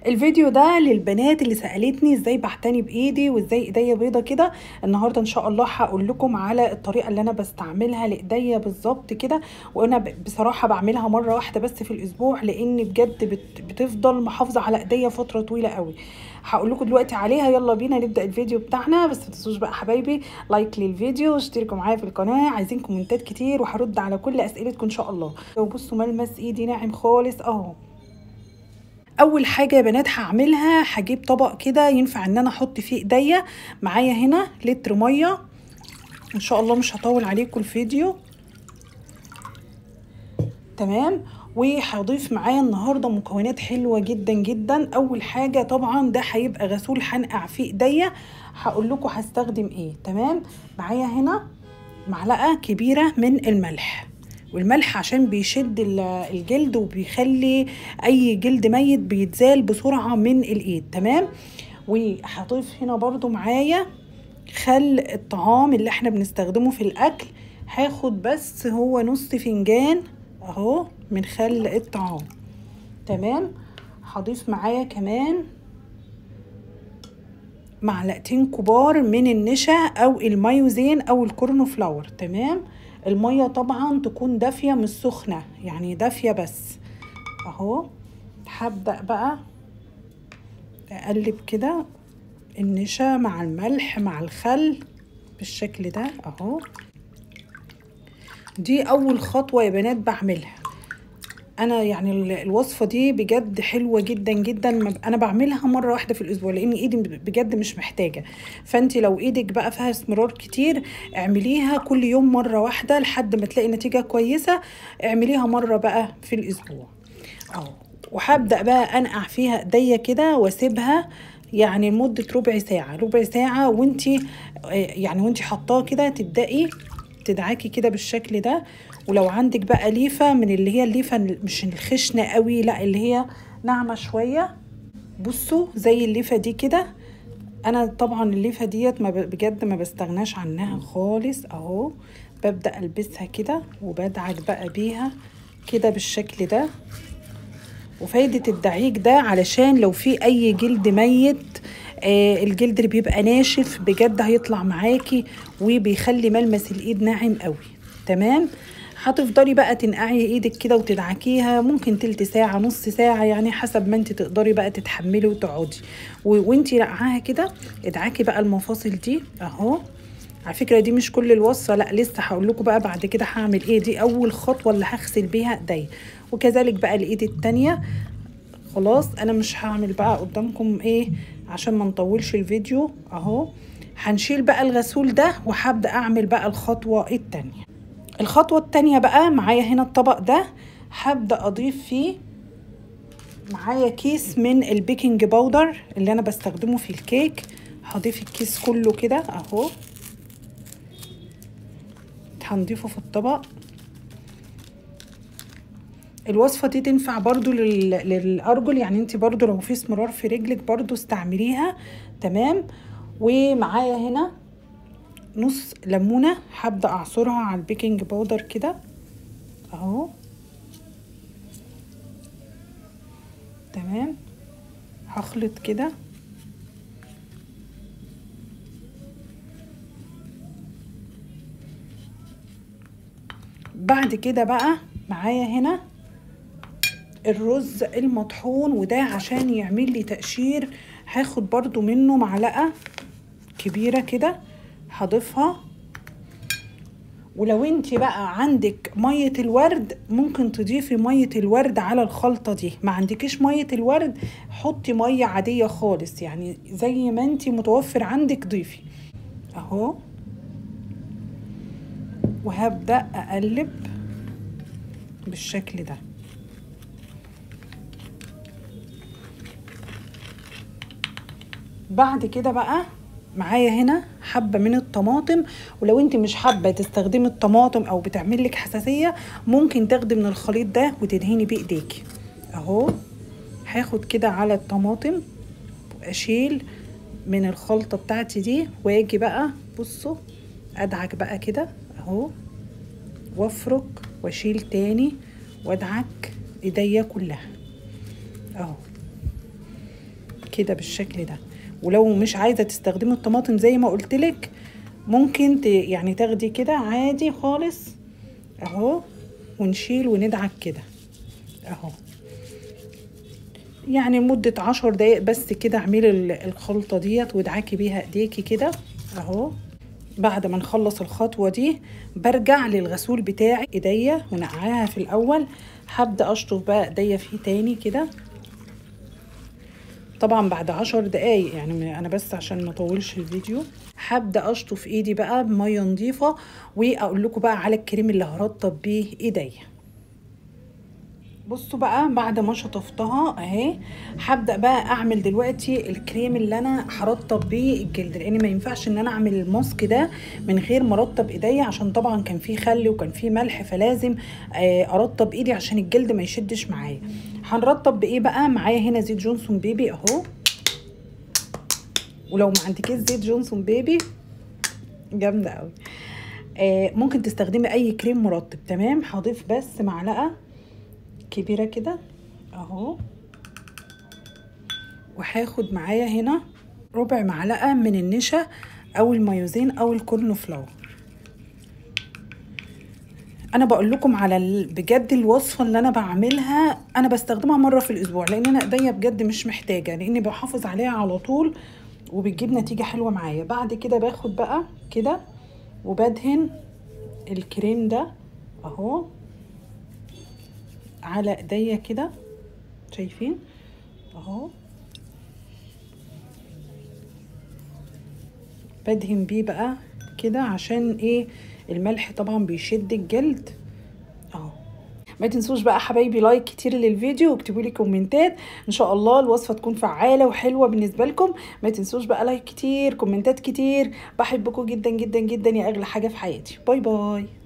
الفيديو ده للبنات اللي سالتني ازاي بعتني بايدي وازاي ايديا بيضه كده النهارده ان شاء الله هقول لكم على الطريقه اللي انا بستعملها لايديا بالظبط كده وانا ب- بصراحه بعملها مره واحده بس في الاسبوع لان بجد بت- بتفضل محافظه على ايديا فتره طويله قوي هقول لكم دلوقتي عليها يلا بينا نبدا الفيديو بتاعنا بس ما تنسوش بقى حبايبي لايك للفيديو واشتركوا معايا في القناه عايزين كومنتات كتير وهرد على كل اسئلتكم ان شاء الله وبصوا ملمس ايدي ناعم خالص اهو اول حاجه يا بنات هعملها هجيب طبق كده ينفع ان انا احط فيه ايديا معايا هنا لتر ميه ان شاء الله مش هطول عليكم الفيديو تمام وهضيف معايا النهارده مكونات حلوه جدا جدا اول حاجه طبعا ده هيبقى غسول هنقع فيه ايديا هقول لكم هستخدم ايه تمام معايا هنا معلقه كبيره من الملح والملح عشان بيشد ال- الجلد وبيخلي اي جلد ميت بيتزال بسرعه من الايد تمام وهضيف هنا برضو معايا خل الطعام اللي احنا بنستخدمه في الاكل هاخد بس هو نص فنجان اهو من خل الطعام تمام هضيف معايا كمان معلقتين كبار من النشا او المايوزين او الكورن فلاور تمام الميه طبعا تكون دافيه مش سخنه يعني دافيه بس اهو هبدا بقى اقلب كده النشا مع الملح مع الخل بالشكل ده اهو دي اول خطوه يا بنات بعملها انا يعني ال- الوصفه دي بجد حلوه جدا جدا ما ب- انا بعملها مره واحده في الاسبوع لان ايدي بجد مش محتاجه فانت لو ايدك بقى فيها اسمرار كتير اعمليها كل يوم مره واحده لحد ما تلاقي نتيجه كويسه اعمليها مره بقى في الاسبوع اهو وهبدا بقى انقع فيها ايديا كده واسيبها يعني لمده ربع ساعه ربع ساعه وانتي آه، يعني وانتي حطاه كده تبداي تدعكي كده بالشكل ده ولو عندك بقى ليفه من اللي هي الليفه ال- مش الخشنه قوي لا اللي هي ناعمه شويه بصوا زي الليفه دي كده انا طبعا الليفه ديت ما ب- بجد ما بستغناش عنها خالص اهو ببدا البسها كده وبدعك بقى بيها كده بالشكل ده وفايدة الدعيك ده علشان لو في أي جلد ميت آه الجلد اللي بيبقى ناشف بجد هيطلع معاكي وبيخلي ملمس الإيد ناعم قوي تمام هتفضلي بقى تنقعي ايدك كده وتدعكيها ممكن تلت ساعة نص ساعة يعني حسب ما انت تقدري بقى تتحملي وتقعدي و- وانتي نقعاها كده ادعكي بقى المفاصل دي اهو على فكرة دي مش كل الوصفة لا لسه هقول لكم بقى بعد كده هعمل ايه دي اول خطوة اللي هغسل بيها ايديا وكذلك بقى الايد التانية خلاص انا مش هعمل بقى قدامكم ايه عشان ما نطولش الفيديو اهو هنشيل بقى الغسول ده وهبدا اعمل بقى الخطوه التانية الخطوه التانية بقى معايا هنا الطبق ده هبدا اضيف فيه معايا كيس من البيكنج باودر اللي انا بستخدمه في الكيك هضيف الكيس كله كده اهو هنضيفه في الطبق الوصفة دي تنفع برضو لل... للأرجل يعني انت برضو لو في اسمرار في رجلك برضو استعمليها تمام ومعايا هنا نص ليمونة هبدأ أعصرها على البيكنج باودر كده أهو تمام هخلط كده بعد كده بقى معايا هنا الرز المطحون وده عشان يعمل لي تقشير هاخد برضو منه معلقة كبيرة كده هضيفها ولو انت بقى عندك مية الورد ممكن تضيفي مية الورد على الخلطة دي ما عندكيش مية الورد حطي مية عادية خالص يعني زي ما انت متوفر عندك ضيفي اهو وهبدأ اقلب بالشكل ده بعد كده بقى معايا هنا حبة من الطماطم ولو انت مش حابة تستخدمي الطماطم او بتعمل لك حساسية ممكن تاخدي من الخليط ده وتدهني بايديكي اهو هاخد كده على الطماطم واشيل من الخلطة بتاعتي دي واجي بقى بصوا ادعك بقى كده اهو وافرك واشيل تاني وادعك ايديا كلها اهو كده بالشكل ده ولو مش عايزه تستخدمي الطماطم زي ما قلت لك ممكن ت... يعني تاخدي كده عادي خالص اهو ونشيل وندعك كده اهو يعني لمدة عشر دقايق بس كده اعملي الخلطة ديت وادعكي بيها ايديكي كده اهو بعد ما نخلص الخطوة دي برجع للغسول بتاعي ايديا ونقعاها في الاول هبدأ اشطف بقى ايديا فيه تاني كده طبعا بعد عشر دقايق يعني انا بس عشان ما اطولش الفيديو هبدا اشطف ايدي بقى بميه نظيفه واقول لكم بقى على الكريم اللي هرطب بيه ايديا بصوا بقى بعد ما شطفتها اهي هبدا بقى اعمل دلوقتي الكريم اللي انا هرطب بيه الجلد لان ما ينفعش ان انا اعمل الماسك ده من غير ما ارطب ايديا عشان طبعا كان فيه خل وكان فيه ملح فلازم ارطب ايدي عشان الجلد ما يشدش معايا هنرطب بايه بقى معايا هنا زيت جونسون بيبي اهو ولو ما عندكيش زيت جونسون بيبي جامده قوي آه ممكن تستخدمي اي كريم مرطب تمام هضيف بس معلقه كبيره كده اهو وهاخد معايا هنا ربع معلقه من النشا او المايوزين او الكورن فلاور انا بقول لكم على بجد الوصفه اللي انا بعملها انا بستخدمها مره في الاسبوع لان انا ايديا بجد مش محتاجه لاني بحافظ عليها على طول وبتجيب نتيجه حلوه معايا بعد كده باخد بقى كده وبدهن الكريم ده اهو على ايديا كده شايفين اهو بدهن بيه بقى كده عشان ايه الملح طبعا بيشد الجلد اهو ما تنسوش بقى حبايبي لايك كتير للفيديو واكتبوا لي كومنتات ان شاء الله الوصفه تكون فعاله وحلوه بالنسبه لكم ما تنسوش بقى لايك كتير كومنتات كتير بحبكم جدا جدا جدا يا اغلى حاجه في حياتي باي باي